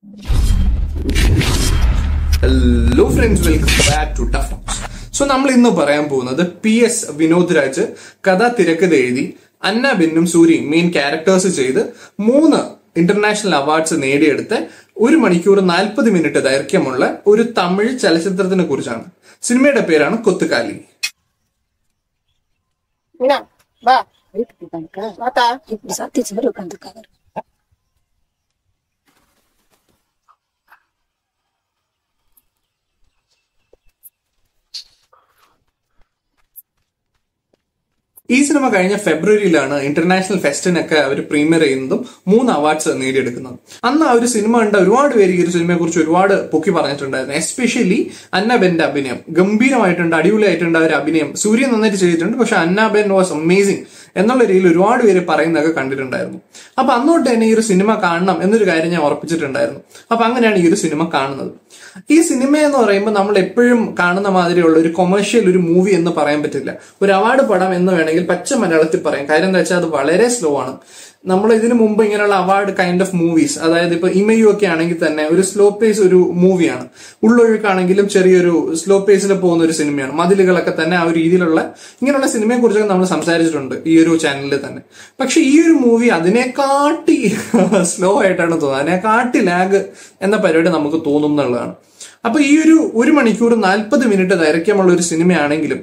hello friends welcome back to tough so നമ്മൾ ഇന്ന് പറയാൻ പോകുന്നത് പി എസ് വിനോദ് രാജ് കഥ തിരക്കഥ എഴുതി അന്ന ബെന്നും സൂര്യയും മെയിൻ ക്യാരക്ടേഴ്സ് ചെയ്ത് മൂന്ന് ഇന്റർനാഷണൽ അവാർഡ്സ് നേടിയെടുത്ത് ഒരു മണിക്കൂർ നാൽപ്പത് മിനിറ്റ് ദൈർഘ്യമുള്ള ഒരു തമിഴ് ചലച്ചിത്രത്തിനെ കുറിച്ചാണ് സിനിമയുടെ പേരാണ് കൊത്തുകാലി என்ன வா வீட்டுக்கு உட்காந்துக்கா வாத்தா இப்படி சாத்திச்சு மாதிரி உட்காந்துருக்காங்க ഈ സിനിമ കഴിഞ്ഞ ഫെബ്രുവരിയിലാണ് ഇന്റർനാഷണൽ ഫെസ്റ്റിനൊക്കെ അവർ പ്രീമിയർ ചെയ്യുന്നതും മൂന്ന് അവാർഡ്സ് നേടിയെടുക്കുന്നതും അന്ന് ആ ഒരു സിനിമ കണ്ട ഒരുപാട് പേര് ഈ ഒരു സിനിമയെ കുറിച്ച് ഒരുപാട് പൊക്കി പറഞ്ഞിട്ടുണ്ടായിരുന്നു എസ്പെഷ്യലി അന്നബെന്റെ അഭിനയം ഗംഭീരമായിട്ടുണ്ട് അടിപൊളിയായിട്ടുണ്ട് ആ ഒരു അഭിനയം സൂര്യൻ നന്നായിട്ട് ചെയ്തിട്ടുണ്ട് പക്ഷെ അന്നാബെൻ വാസ് അമേസിംഗ് എന്നുള്ള രീതിയിൽ ഒരുപാട് പേര് പറയുന്നതൊക്കെ കണ്ടിട്ടുണ്ടായിരുന്നു അപ്പൊ അന്നോട്ട് തന്നെ ഈ ഒരു സിനിമ കാണണം എന്നൊരു കാര്യം ഞാൻ ഉറപ്പിച്ചിട്ടുണ്ടായിരുന്നു അപ്പൊ അങ്ങനെയാണ് ഈ ഒരു സിനിമ കാണുന്നത് ഈ സിനിമ എന്ന് പറയുമ്പോൾ നമ്മൾ എപ്പോഴും കാണുന്ന മാതിരിയുള്ള ഒരു കൊമേഴ്ഷ്യൽ ഒരു മൂവി എന്ന് പറയാൻ പറ്റില്ല ഒരു അവാർഡ് പടം എന്ന് വേണമെങ്കിൽ പച്ച മലയാളത്തിൽ പറയാം കാര്യം എന്താ വെച്ചാൽ അത് വളരെ സ്ലോ ആണ് നമ്മൾ ഇതിനു മുമ്പ് ഇങ്ങനെയുള്ള അവാർഡ് കൈൻഡ് ഓഫ് മൂവീസ് അതായത് ഇപ്പൊ ഇമയു ഒക്കെ ആണെങ്കിൽ തന്നെ ഒരു സ്ലോ പേസ് ഒരു മൂവിയാണ് ഉള്ളൊഴുക്കാണെങ്കിലും ചെറിയൊരു സ്ലോ പേസിൽ പോകുന്ന ഒരു സിനിമയാണ് മതിലുകളൊക്കെ തന്നെ ആ ഒരു രീതിയിലുള്ള ഇങ്ങനെയുള്ള സിനിമയെ കുറിച്ചൊക്കെ നമ്മൾ സംസാരിച്ചിട്ടുണ്ട് ഈ ഒരു ചാനലിൽ തന്നെ പക്ഷെ ഈ ഒരു മൂവി അതിനെക്കാട്ടി സ്ലോ ആയിട്ടാണ് തോന്നുന്നത് അതിനെക്കാട്ടി ലാഗ് എന്ന പരിപാടി നമുക്ക് തോന്നും എന്നുള്ളതാണ് അപ്പൊ ഈ ഒരു ഒരു മണിക്കൂർ നാൽപ്പത് മിനിറ്റ് ദൈർഘ്യമുള്ള ഒരു സിനിമയാണെങ്കിലും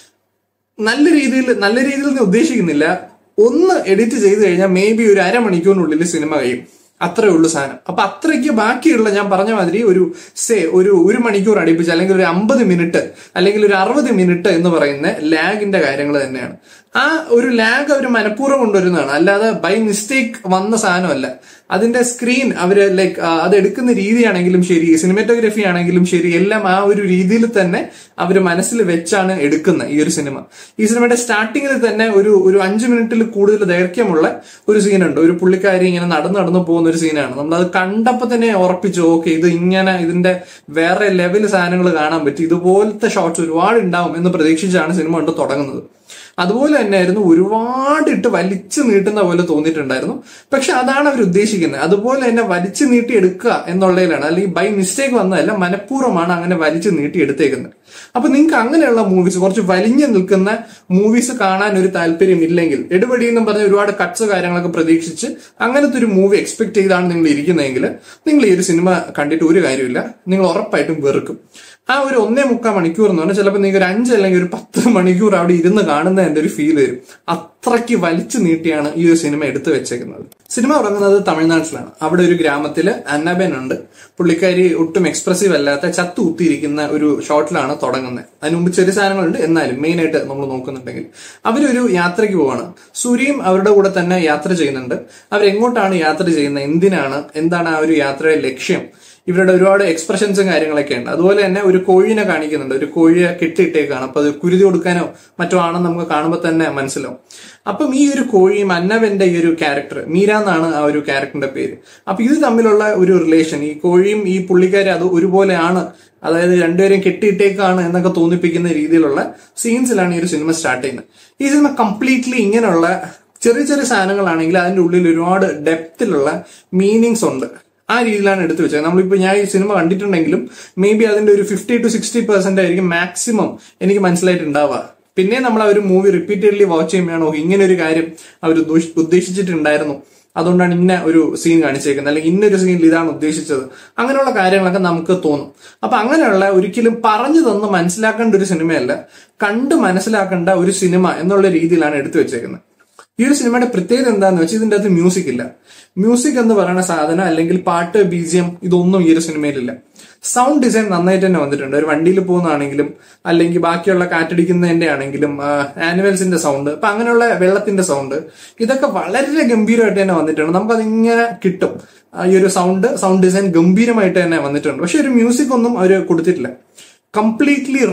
നല്ല രീതിയിൽ നല്ല രീതിയിൽ ഞാൻ ഉദ്ദേശിക്കുന്നില്ല ഒന്ന് എഡിറ്റ് ചെയ്ത് കഴിഞ്ഞാൽ മേ ബി ഒരു അരമണിക്കൂറിനുള്ളിൽ സിനിമ കഴിയും അത്രേ ഉള്ളൂ സാധനം അപ്പൊ അത്രയ്ക്ക് ബാക്കിയുള്ള ഞാൻ പറഞ്ഞ മാതിരി ഒരു സേ ഒരു ഒരു മണിക്കൂർ അടുപ്പിച്ച് അല്ലെങ്കിൽ ഒരു അമ്പത് മിനിറ്റ് അല്ലെങ്കിൽ ഒരു അറുപത് മിനിറ്റ് എന്ന് പറയുന്ന ലാഗിന്റെ കാര്യങ്ങൾ തന്നെയാണ് ആ ഒരു ലാഗ് അവർ മനഃപൂർവ്വം കൊണ്ടുവരുന്നതാണ് അല്ലാതെ ബൈ മിസ്റ്റേക്ക് വന്ന സാധനമല്ല അതിന്റെ സ്ക്രീൻ അവര് ലൈക്ക് അത് എടുക്കുന്ന രീതിയാണെങ്കിലും ശരി സിനിമാറ്റോഗ്രഫി ആണെങ്കിലും ശരി എല്ലാം ആ ഒരു രീതിയിൽ തന്നെ അവർ മനസ്സിൽ വെച്ചാണ് എടുക്കുന്നത് ഈ ഒരു സിനിമ ഈ സിനിമയുടെ സ്റ്റാർട്ടിങ്ങിൽ തന്നെ ഒരു ഒരു അഞ്ചു മിനിറ്റിൽ കൂടുതൽ ദൈർഘ്യമുള്ള ഒരു സീനുണ്ട് ഒരു പുള്ളിക്കാരി ഇങ്ങനെ നടന്നു നടന്നു പോകുന്ന ഒരു സീനാണ് നമ്മൾ അത് കണ്ടപ്പോൾ തന്നെ ഉറപ്പിച്ചു ഓക്കെ ഇത് ഇങ്ങനെ ഇതിന്റെ വേറെ ലെവൽ സാധനങ്ങൾ കാണാൻ പറ്റി ഇതുപോലത്തെ ഷോട്ട്സ് ഒരുപാട് ഉണ്ടാവും എന്ന് പ്രതീക്ഷിച്ചാണ് സിനിമ കൊണ്ട് തുടങ്ങുന്നത് അതുപോലെ തന്നെയായിരുന്നു ഒരുപാട് ഇട്ട് വലിച്ചു നീട്ടുന്ന പോലെ തോന്നിയിട്ടുണ്ടായിരുന്നു പക്ഷെ അതാണ് അവർ ഉദ്ദേശിക്കുന്നത് അതുപോലെ തന്നെ വലിച്ചു നീട്ടി എടുക്കുക എന്നുള്ളതിലാണ് അല്ലെങ്കിൽ ബൈ മിസ്റ്റേക്ക് വന്നതല്ല മനഃപൂർവ്വമാണ് അങ്ങനെ വലിച്ചു നീട്ടി എടുത്തേക്കുന്നത് അപ്പൊ നിങ്ങൾക്ക് അങ്ങനെയുള്ള മൂവീസ് കുറച്ച് വലിഞ്ഞു നിൽക്കുന്ന മൂവീസ് കാണാൻ ഒരു താല്പര്യം ഇല്ലെങ്കിൽ എടുപടി എന്നും പറഞ്ഞ ഒരുപാട് കട്ട്സ് കാര്യങ്ങളൊക്കെ പ്രതീക്ഷിച്ച് അങ്ങനത്തെ ഒരു മൂവി എക്സ്പെക്ട് ചെയ്താണ് നിങ്ങൾ ഇരിക്കുന്നതെങ്കിൽ നിങ്ങൾ ഈ ഒരു സിനിമ കണ്ടിട്ട് ഒരു കാര്യമില്ല നിങ്ങൾ ഉറപ്പായിട്ടും വെറുക്കും ആ ഒരു ഒന്നേ മുക്കാൽ മണിക്കൂർ എന്ന് പറഞ്ഞാൽ ചിലപ്പോൾ നിങ്ങൾക്ക് ഒരു അഞ്ച് അല്ലെങ്കിൽ ഒരു പത്ത് മണിക്കൂർ അവിടെ ഇരുന്ന് കാണുന്ന എന്റെ ഒരു ഫീൽ വരും അത്രയ്ക്ക് വലിച്ചു നീട്ടിയാണ് ഈ ഒരു സിനിമ എടുത്തു വെച്ചേക്കുന്നത് സിനിമ തുടങ്ങുന്നത് തമിഴ്നാട്ടിലാണ് അവിടെ ഒരു ഗ്രാമത്തില് അന്നബൻ ഉണ്ട് പുള്ളിക്കാരി ഒട്ടും എക്സ്പ്രസീവ് അല്ലാത്ത ചത്തു കുത്തിയിരിക്കുന്ന ഒരു ഷോട്ടിലാണ് തുടങ്ങുന്നത് അതിന് മുമ്പ് ചെറിയ സാധനങ്ങളുണ്ട് എന്നാലും മെയിൻ ആയിട്ട് നമ്മൾ നോക്കുന്നുണ്ടെങ്കിൽ അവരൊരു യാത്രയ്ക്ക് പോവാണ് സൂര്യയും അവരുടെ കൂടെ തന്നെ യാത്ര ചെയ്യുന്നുണ്ട് അവരെങ്ങോട്ടാണ് യാത്ര ചെയ്യുന്നത് എന്തിനാണ് എന്താണ് ആ ഒരു യാത്രയുടെ ലക്ഷ്യം ഇവരുടെ ഒരുപാട് എക്സ്പ്രഷൻസും കാര്യങ്ങളൊക്കെ ഉണ്ട് അതുപോലെ തന്നെ ഒരു കോഴിനെ കാണിക്കുന്നുണ്ട് ഒരു കോഴിയെ കെട്ടിയിട്ടേക്കാണ് അപ്പൊ അത് കുരുതി കൊടുക്കാനോ മറ്റോ ആണെന്ന് നമുക്ക് കാണുമ്പോൾ തന്നെ മനസ്സിലാവും അപ്പം ഈ ഒരു കോഴിയും അന്നവന്റെ ഈ ഒരു ക്യാരക്ടർ മീര എന്നാണ് ആ ഒരു ക്യാരക്ടറിന്റെ പേര് അപ്പൊ ഇത് തമ്മിലുള്ള ഒരു റിലേഷൻ ഈ കോഴിയും ഈ പുള്ളിക്കാരും അത് ഒരുപോലെയാണ് അതായത് രണ്ടുപേരും കെട്ടിയിട്ടേക്കാണ് എന്നൊക്കെ തോന്നിപ്പിക്കുന്ന രീതിയിലുള്ള സീൻസിലാണ് ഈ ഒരു സിനിമ സ്റ്റാർട്ട് ചെയ്യുന്നത് ഈ സിനിമ കംപ്ലീറ്റ്ലി ഇങ്ങനെയുള്ള ചെറിയ ചെറിയ സാധനങ്ങളാണെങ്കിൽ അതിന്റെ ഉള്ളിൽ ഒരുപാട് ഡെപ്തിലുള്ള മീനിങ്സ് ഉണ്ട് ആ രീതിയിലാണ് എടുത്തു വെച്ചത് നമ്മളിപ്പോ ഞാൻ ഈ സിനിമ കണ്ടിട്ടുണ്ടെങ്കിലും മേ ബി അതിന്റെ ഒരു ഫിഫ്റ്റി ടു സിക്സ്റ്റി പെർസെന്റ് ആയിരിക്കും മാക്സിമം എനിക്ക് മനസ്സിലായിട്ടുണ്ടാവുക പിന്നെ നമ്മൾ ആ ഒരു മൂവി റിപ്പീറ്റഡ്ലി വാച്ച് ചെയ്യുമ്പോഴാണോ ഇങ്ങനെ ഒരു കാര്യം അവർ ഉദ്ദേശിച്ചിട്ടുണ്ടായിരുന്നു അതുകൊണ്ടാണ് ഇന്ന ഒരു സീൻ കാണിച്ചേക്കുന്നത് അല്ലെങ്കിൽ ഇന്നൊരു സീനിൽ ഇതാണ് ഉദ്ദേശിച്ചത് അങ്ങനെയുള്ള കാര്യങ്ങളൊക്കെ നമുക്ക് തോന്നും അപ്പൊ അങ്ങനെയുള്ള ഒരിക്കലും പറഞ്ഞു തന്ന് മനസ്സിലാക്കേണ്ട ഒരു സിനിമയല്ല കണ്ട് മനസ്സിലാക്കേണ്ട ഒരു സിനിമ എന്നുള്ള രീതിയിലാണ് എടുത്തു വെച്ചേക്കുന്നത് ഈ ഒരു സിനിമയുടെ പ്രത്യേകത എന്താന്ന് വെച്ചാൽ ഇതിന്റെ അകത്ത് മ്യൂസിക് ഇല്ല മ്യൂസിക് എന്ന് പറയുന്ന സാധനം അല്ലെങ്കിൽ പാട്ട് ബീജിയം ഇതൊന്നും ഈ ഒരു സിനിമയിലില്ല സൗണ്ട് ഡിസൈൻ നന്നായിട്ട് തന്നെ വന്നിട്ടുണ്ട് ഒരു വണ്ടിയിൽ പോകുന്നതാണെങ്കിലും അല്ലെങ്കിൽ ബാക്കിയുള്ള കാറ്റടിക്കുന്നതിന്റെ ആണെങ്കിലും ആനിമൽസിന്റെ സൗണ്ട് അപ്പൊ അങ്ങനെയുള്ള വെള്ളത്തിന്റെ സൗണ്ട് ഇതൊക്കെ വളരെ ഗംഭീരമായിട്ട് തന്നെ വന്നിട്ടുണ്ട് നമുക്കതിങ്ങനെ കിട്ടും ഈ ഒരു സൗണ്ട് സൗണ്ട് ഡിസൈൻ ഗംഭീരമായിട്ട് തന്നെ വന്നിട്ടുണ്ട് പക്ഷെ ഒരു മ്യൂസിക് ഒന്നും അവർ കൊടുത്തിട്ടില്ല കംപ്ലീറ്റ്ലി റോ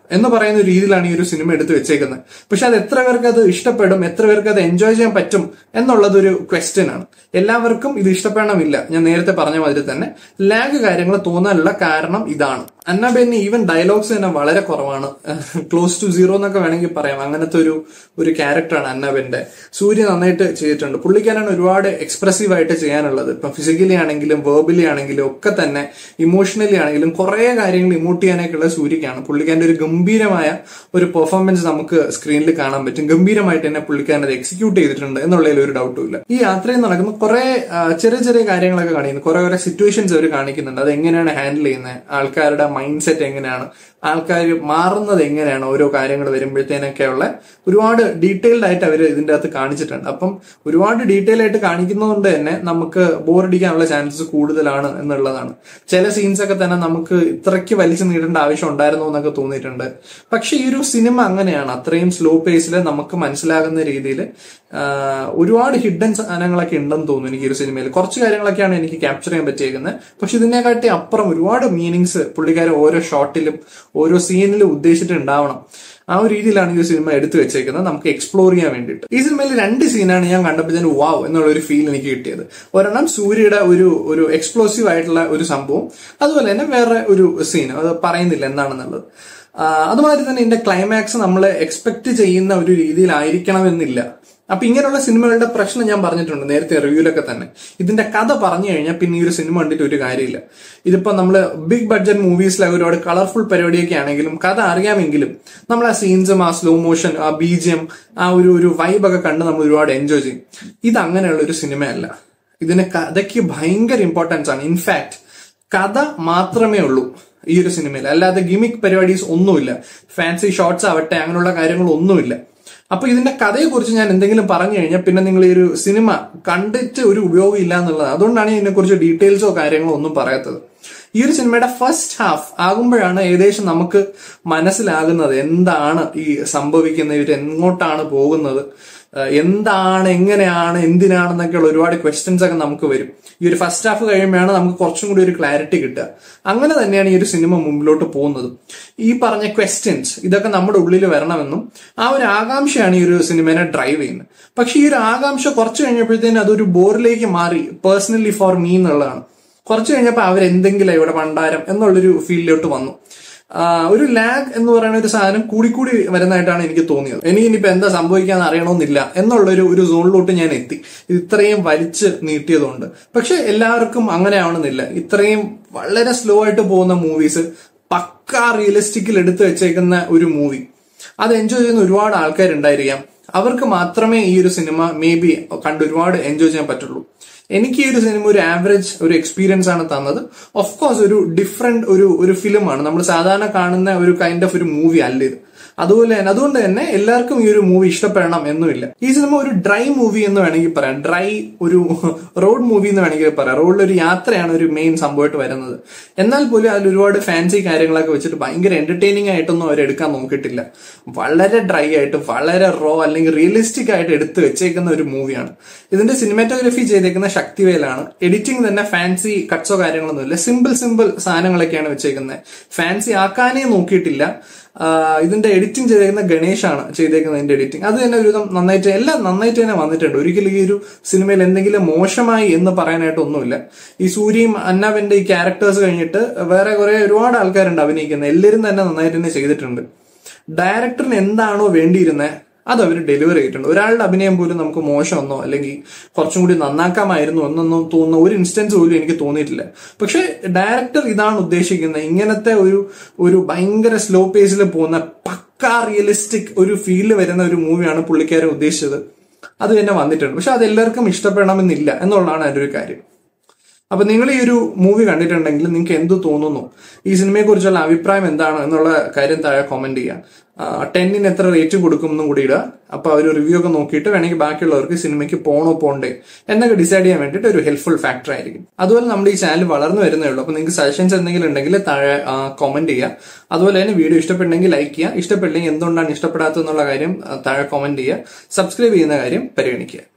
എന്ന് പറയുന്ന ഒരു രീതിയിലാണ് ഈ ഒരു സിനിമ എടുത്തു വെച്ചേക്കുന്നത് പക്ഷെ അത് എത്ര പേർക്ക് അത് ഇഷ്ടപ്പെടും എത്ര പേർക്ക് അത് എൻജോയ് ചെയ്യാൻ പറ്റും എന്നുള്ളതൊരു ക്വസ്റ്റ്യൻ ആണ് എല്ലാവർക്കും ഇത് ഇഷ്ടപ്പെടണമില്ല ഞാൻ നേരത്തെ പറഞ്ഞ മാതിരി തന്നെ ലാഗ് കാര്യങ്ങൾ തോന്നാനുള്ള കാരണം ഇതാണ് അന്നബെന്നി ഈവൻ ഡയലോഗ്സ് തന്നെ വളരെ കുറവാണ് ക്ലോസ് ടു സീറോ എന്നൊക്കെ വേണമെങ്കിൽ പറയാം അങ്ങനത്തെ ഒരു ഒരു ക്യാരക്ടറാണ് അന്നബെന്റെ സൂര്യ നന്നായിട്ട് ചെയ്തിട്ടുണ്ട് പുള്ളിക്കാരാണ് ഒരുപാട് എക്സ്പ്രസീവ് ആയിട്ട് ചെയ്യാനുള്ളത് ഇപ്പം ഫിസിക്കലി ആണെങ്കിലും വേർബലി ആണെങ്കിലും ഒക്കെ തന്നെ ഇമോഷണലി ആണെങ്കിലും കുറെ കാര്യങ്ങൾ ഇമോട്ട് ചെയ്യാനൊക്കെയുള്ള സൂര്യക്കാണ് പുള്ളിക്കാരന്റെ ഒരു ഗംഭീരമായ ഒരു പെർഫോമൻസ് നമുക്ക് സ്ക്രീനിൽ കാണാൻ പറ്റും ഗംഭീരമായിട്ട് തന്നെ പുള്ളിക്കാരൻ അത് എക്സിക്യൂട്ട് ചെയ്തിട്ടുണ്ട് എന്നുള്ളതിൽ ഒരു ഡൗട്ടും ഇല്ല ഈ യാത്രയിൽ നടക്കുന്ന കുറെ ചെറിയ ചെറിയ കാര്യങ്ങളൊക്കെ കാണിക്കുന്നു കുറെ കുറെ സിറ്റുവേഷൻസ് അവർ കാണിക്കുന്നുണ്ട് അത് എങ്ങനെയാണ് ഹാൻഡിൽ ചെയ്യുന്നത് ആൾക്കാരുടെ മൈൻഡ് സെറ്റ് എങ്ങനെയാണ് ആൾക്കാർ മാറുന്നത് എങ്ങനെയാണ് ഓരോ കാര്യങ്ങൾ വരുമ്പോഴത്തേനൊക്കെയുള്ള ഒരുപാട് ഡീറ്റെയിൽഡ് ആയിട്ട് അവർ ഇതിന്റെ അകത്ത് കാണിച്ചിട്ടുണ്ട് അപ്പം ഒരുപാട് ഡീറ്റെയിൽ ആയിട്ട് കാണിക്കുന്നതുകൊണ്ട് തന്നെ നമുക്ക് ബോറടിക്കാനുള്ള ചാൻസസ് കൂടുതലാണ് എന്നുള്ളതാണ് ചില സീൻസ് ഒക്കെ തന്നെ നമുക്ക് ഇത്രയ്ക്ക് വലിച്ചു നീട്ടേണ്ട ആവശ്യം ഉണ്ടായിരുന്നോ എന്നൊക്കെ തോന്നിയിട്ടുണ്ട് പക്ഷെ ഈ ഒരു സിനിമ അങ്ങനെയാണ് അത്രയും സ്ലോ പേസിൽ നമുക്ക് മനസ്സിലാകുന്ന രീതിയിൽ ഒരുപാട് ഹിഡൻ സാധനങ്ങളൊക്കെ ഉണ്ടെന്ന് തോന്നുന്നു എനിക്ക് ഈ ഒരു സിനിമയിൽ കുറച്ച് കാര്യങ്ങളൊക്കെയാണ് എനിക്ക് ക്യാപ്ചർ ചെയ്യാൻ പറ്റിയേക്കുന്നത് പക്ഷെ ഇതിനെക്കാട്ടി അപ്പുറം ഒരുപാട് മീനിങ്സ് പുള്ളിക്കാരൻ ഓരോ ഷോട്ടിലും ഓരോ സീനിലും ഉദ്ദേശിച്ചിട്ടുണ്ടാവണം ആ ഒരു രീതിയിലാണ് ഈ ഒരു സിനിമ എടുത്തു വെച്ചേക്കുന്നത് നമുക്ക് എക്സ്പ്ലോർ ചെയ്യാൻ വേണ്ടിയിട്ട് ഈ സിനിമയിൽ രണ്ട് സീനാണ് ഞാൻ കണ്ടപ്പോഴത്തേന് വാവ് എന്നുള്ള ഒരു ഫീൽ എനിക്ക് കിട്ടിയത് ഒരെണ്ണം സൂര്യയുടെ ഒരു ഒരു എക്സ്പ്ലോസീവ് ആയിട്ടുള്ള ഒരു സംഭവം അതുപോലെ തന്നെ വേറെ ഒരു സീൻ അത് പറയുന്നില്ല എന്താണെന്നുള്ളത് അതുമാതിരി തന്നെ ഇതിന്റെ ക്ലൈമാക്സ് നമ്മൾ എക്സ്പെക്ട് ചെയ്യുന്ന ഒരു രീതിയിലായിരിക്കണമെന്നില്ല അപ്പൊ ഇങ്ങനെയുള്ള സിനിമകളുടെ പ്രശ്നം ഞാൻ പറഞ്ഞിട്ടുണ്ട് നേരത്തെ റിവ്യൂലൊക്കെ തന്നെ ഇതിന്റെ കഥ പറഞ്ഞു കഴിഞ്ഞാൽ പിന്നെ ഈ ഒരു സിനിമ കണ്ടിട്ട് ഒരു കാര്യമില്ല ഇതിപ്പോ നമ്മൾ ബിഗ് ബഡ്ജറ്റ് മൂവീസിലെ ഒരുപാട് കളർഫുൾ പരിപാടിയൊക്കെ ആണെങ്കിലും കഥ അറിയാമെങ്കിലും നമ്മൾ ആ സീൻസും ആ സ്ലോ മോഷൻ ആ ബീജിയം ആ ഒരു ഒരു വൈബൊക്കെ കണ്ട് നമ്മൾ ഒരുപാട് എൻജോയ് ചെയ്യും ഇത് അങ്ങനെയുള്ള ഒരു സിനിമയല്ല ഇതിന് കഥയ്ക്ക് ഭയങ്കര ഇമ്പോർട്ടൻസ് ആണ് ഇൻഫാക്ട് കഥ മാത്രമേ ഉള്ളൂ ഈ ഒരു സിനിമയിൽ അല്ലാതെ ഗിമിക് പരിപാടീസ് ഒന്നുമില്ല ഫാൻസി ഷോർട്സ് ആവട്ടെ അങ്ങനെയുള്ള കാര്യങ്ങളൊന്നുമില്ല അപ്പൊ ഇതിന്റെ കഥയെക്കുറിച്ച് ഞാൻ എന്തെങ്കിലും പറഞ്ഞു കഴിഞ്ഞാൽ പിന്നെ നിങ്ങൾ ഈ ഒരു സിനിമ കണ്ടിട്ട് ഒരു ഉപയോഗം ഇല്ല എന്നുള്ളത് അതുകൊണ്ടാണ് ഇതിനെക്കുറിച്ച് ഡീറ്റെയിൽസോ കാര്യങ്ങളോ ഒന്നും പറയാത്തത് ഈ ഒരു സിനിമയുടെ ഫസ്റ്റ് ഹാഫ് ആകുമ്പോഴാണ് ഏകദേശം നമുക്ക് മനസ്സിലാകുന്നത് എന്താണ് ഈ സംഭവിക്കുന്നത് ഇവർ എങ്ങോട്ടാണ് പോകുന്നത് എന്താണ് എങ്ങനെയാണ് എന്തിനാണെന്നൊക്കെയുള്ള ഒരുപാട് ക്വസ്റ്റ്യൻസ് ഒക്കെ നമുക്ക് വരും ഈ ഒരു ഫസ്റ്റ് ഹാഫ് കഴിയുമ്പോഴാണ് നമുക്ക് കുറച്ചും കൂടി ഒരു ക്ലാരിറ്റി കിട്ടുക അങ്ങനെ തന്നെയാണ് ഈ ഒരു സിനിമ മുമ്പിലോട്ട് പോകുന്നത് ഈ പറഞ്ഞ ക്വസ്റ്റ്യൻസ് ഇതൊക്കെ നമ്മുടെ ഉള്ളിൽ വരണമെന്നും ആ ഒരു ആകാംക്ഷയാണ് ഈ ഒരു സിനിമേനെ ഡ്രൈവ് ചെയ്യുന്നത് പക്ഷെ ഈ ഒരു ആകാംക്ഷ കുറച്ച് കഴിഞ്ഞപ്പോഴത്തേനും അതൊരു ബോറിലേക്ക് മാറി പേഴ്സണലി ഫോർ മീ എന്നുള്ളതാണ് കുറച്ച് കഴിഞ്ഞപ്പോൾ അവരെന്തെങ്കിലും ഇവിടെ പണ്ടാരം എന്നുള്ളൊരു ഫീൽഡിലോട്ട് വന്നു ഒരു ലാഗ് എന്ന് പറയുന്ന ഒരു സാധനം കൂടിക്കൂടി വരുന്നതായിട്ടാണ് എനിക്ക് തോന്നിയത് എനിക്ക് ഇനിയിപ്പോ എന്താ സംഭവിക്കാന്ന് അറിയണമെന്നില്ല എന്നുള്ളൊരു ഒരു സോണിലോട്ട് ഞാൻ എത്തി ഇത് ഇത്രയും വലിച്ച് നീട്ടിയതുകൊണ്ട് പക്ഷെ എല്ലാവർക്കും അങ്ങനെ ആവണമെന്നില്ല ഇത്രയും വളരെ സ്ലോ ആയിട്ട് പോകുന്ന മൂവീസ് പക്ക റിയലിസ്റ്റിക്കിൽ എടുത്തു വെച്ചേക്കുന്ന ഒരു മൂവി അത് എൻജോയ് ചെയ്യുന്ന ഒരുപാട് ആൾക്കാരുണ്ടായിരിക്കാം അവർക്ക് മാത്രമേ ഈ ഒരു സിനിമ മേ ബി കണ്ട് ഒരുപാട് എൻജോയ് ചെയ്യാൻ പറ്റുള്ളൂ എനിക്ക് ഈ ഒരു സിനിമ ഒരു ആവറേജ് ഒരു എക്സ്പീരിയൻസ് ആണ് തന്നത് ഓഫ് കോഴ്സ് ഒരു ഡിഫറെന്റ് ഒരു ഒരു ഫിലിമാണ് നമ്മൾ സാധാരണ കാണുന്ന ഒരു കൈൻഡ് ഓഫ് ഒരു മൂവി അല്ല ഇത് അതുപോലെ തന്നെ അതുകൊണ്ട് തന്നെ എല്ലാവർക്കും ഈ ഒരു മൂവി ഇഷ്ടപ്പെടണം എന്നുമില്ല ഈ സിനിമ ഒരു ഡ്രൈ മൂവി എന്ന് വേണമെങ്കിൽ പറയാം ഡ്രൈ ഒരു റോഡ് മൂവി എന്ന് വേണമെങ്കിൽ പറയാം റോഡിൽ ഒരു യാത്രയാണ് ഒരു മെയിൻ സംഭവമായിട്ട് വരുന്നത് എന്നാൽ പോലും അതിൽ ഒരുപാട് ഫാൻസി കാര്യങ്ങളൊക്കെ വെച്ചിട്ട് ഭയങ്കര എന്റർടൈനിങ് ആയിട്ടൊന്നും അവർ എടുക്കാൻ നോക്കിയിട്ടില്ല വളരെ ഡ്രൈ ആയിട്ട് വളരെ റോ അല്ലെങ്കിൽ റിയലിസ്റ്റിക് ആയിട്ട് എടുത്ത് വെച്ചേക്കുന്ന ഒരു മൂവിയാണ് ഇതിന്റെ സിനിമാറ്റോഗ്രഫി ചെയ്തേക്കുന്ന ശക്തിവേലാണ് എഡിറ്റിംഗ് തന്നെ ഫാൻസി കട്ട്സോ കാര്യങ്ങളൊന്നുമില്ല സിമ്പിൾ സിമ്പിൾ സാധനങ്ങളൊക്കെയാണ് വെച്ചേക്കുന്നത് ഫാൻസി ആക്കാനേ നോക്കിയിട്ടില്ല ഇതിന്റെ എഡിറ്റിംഗ് ചെയ്തേക്കുന്ന ഗണേഷാണ് ചെയ്തേക്കുന്നത് ഇതിന്റെ എഡിറ്റിംഗ് അത് തന്നെ ഒരുവിധം നന്നായിട്ട് എല്ലാം നന്നായിട്ട് തന്നെ വന്നിട്ടുണ്ട് ഒരിക്കലും ഈ ഒരു സിനിമയിൽ എന്തെങ്കിലും മോശമായി എന്ന് പറയാനായിട്ട് ഒന്നുമില്ല ഈ സൂര്യയും അന്നാവിന്റെ ഈ ക്യാരക്ടേഴ്സ് കഴിഞ്ഞിട്ട് വേറെ കുറെ ഒരുപാട് ആൾക്കാരുണ്ട് അഭിനയിക്കുന്നത് എല്ലാവരും തന്നെ നന്നായിട്ട് തന്നെ ചെയ്തിട്ടുണ്ട് ഡയറക്ടറിന് എന്താണോ വേണ്ടിയിരുന്നത് അത് അവർ ഡെലിവർ ചെയ്തിട്ടുണ്ട് ഒരാളുടെ അഭിനയം പോലും നമുക്ക് മോശമെന്നോ അല്ലെങ്കിൽ കുറച്ചും കൂടി നന്നാക്കാമായിരുന്നു എന്നൊന്നും തോന്നുന്ന ഒരു ഇൻസ്റ്റൻസ് പോലും എനിക്ക് തോന്നിയിട്ടില്ല പക്ഷെ ഡയറക്ടർ ഇതാണ് ഉദ്ദേശിക്കുന്നത് ഇങ്ങനത്തെ ഒരു ഒരു ഭയങ്കര സ്ലോ പേസിൽ പോകുന്ന പക്ക റിയലിസ്റ്റിക് ഒരു ഫീല് വരുന്ന ഒരു മൂവിയാണ് പുള്ളിക്കാരൻ ഉദ്ദേശിച്ചത് അത് തന്നെ വന്നിട്ടുണ്ട് പക്ഷെ അത് എല്ലാവർക്കും ഇഷ്ടപ്പെടണമെന്നില്ല എന്നുള്ളതാണ് അതിന്റെ ഒരു കാര്യം അപ്പൊ നിങ്ങൾ ഈ ഒരു മൂവി കണ്ടിട്ടുണ്ടെങ്കിൽ നിങ്ങൾക്ക് എന്ത് തോന്നുന്നു ഈ സിനിമയെ കുറിച്ചുള്ള അഭിപ്രായം എന്താണ് എന്നുള്ള കാര്യം താഴെ കോമെന്റ് ചെയ്യാം ടെന്നിന് എത്ര റേറ്റ് കൊടുക്കും എന്നും കൂടി ഇടുക അപ്പൊ അവർ റിവ്യൂ ഒക്കെ നോക്കിയിട്ട് വേണമെങ്കിൽ ബാക്കിയുള്ളവർക്ക് സിനിമയ്ക്ക് പോണോ പോണ്ടേ എന്നൊക്കെ ഡിസൈഡ് ചെയ്യാൻ വേണ്ടിയിട്ട് ഒരു ഹെൽപ്ഫുൾ ഫാക്ടർ ആയിരിക്കും അതുപോലെ നമ്മുടെ ഈ ചാനൽ വളർന്നു വരുന്നേ ഉള്ളൂ അപ്പൊ നിങ്ങൾക്ക് സജഷൻസ് എന്തെങ്കിലും ഉണ്ടെങ്കിൽ താഴെ കോമെന്റ് ചെയ്യുക അതുപോലെ തന്നെ വീഡിയോ ഇഷ്ടപ്പെട്ടെങ്കിൽ ലൈക്ക് ചെയ്യുക ഇഷ്ടപ്പെട്ടില്ലെങ്കിൽ എന്തുകൊണ്ടാണ് ഇഷ്ടപ്പെടാത്തതെന്നുള്ള കാര്യം താഴെ കോമെന്റ് ചെയ്യുക സബ്സ്ക്രൈബ് ചെയ്യുന്ന കാര്യം പരിഗണിക്കുക